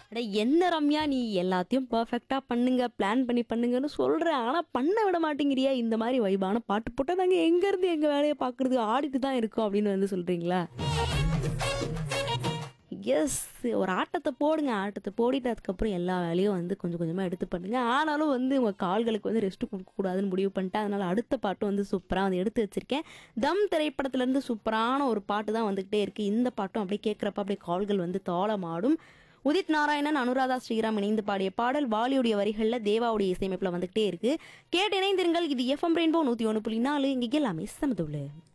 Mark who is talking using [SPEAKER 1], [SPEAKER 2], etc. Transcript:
[SPEAKER 1] அட என்ன ரம்யா நீ எல்லாத்தையும் பர்ஃபெக்டாக பண்ணுங்க பிளான் பண்ணி பண்ணுங்கன்னு சொல்கிறேன் ஆனால் பண்ண விட மாட்டேங்கிறியா இந்த மாதிரி வைபான பாட்டு போட்டால் நாங்கள் எங்கேருந்து எங்கள் வேலையை பார்க்குறது ஆடிட்டு தான் இருக்கோம் அப்படின்னு வந்து சொல்கிறீங்களா எஸ் ஒரு ஆட்டத்தை போடுங்க ஆட்டத்தை போடிட்டு அதுக்கப்புறம் எல்லா வேலையும் வந்து கொஞ்சம் கொஞ்சமாக எடுத்து பண்ணுங்க ஆனாலும் வந்து உங்கள் கால்களுக்கு வந்து ரெஸ்ட் கொடுக்கக்கூடாதுன்னு முடிவு பண்ணிட்டேன் அதனால் அடுத்த பாட்டும் வந்து சூப்பராக வந்து எடுத்து வச்சிருக்கேன் தம் திரைப்படத்துலேருந்து சூப்பரான ஒரு பாட்டு தான் வந்துக்கிட்டே இருக்குது இந்த பாட்டும் அப்படியே கேட்குறப்ப அப்படியே கால்கள் வந்து தாளமாடும் உதித் நாராயணன் அனுராதா ஸ்ரீராம் இணைந்து பாடிய பாடல் வாலியுடைய வரிகளில் தேவாவுடைய இசையமைப்பில் வந்துகிட்டே இருக்கு கேட்டு இணைந்திருங்கள் இது எஃப்எம் ரெயின்போ நூற்றி ஒன்று புள்ளி நாலு இங்கே எல்லாமே சமதுள்ளு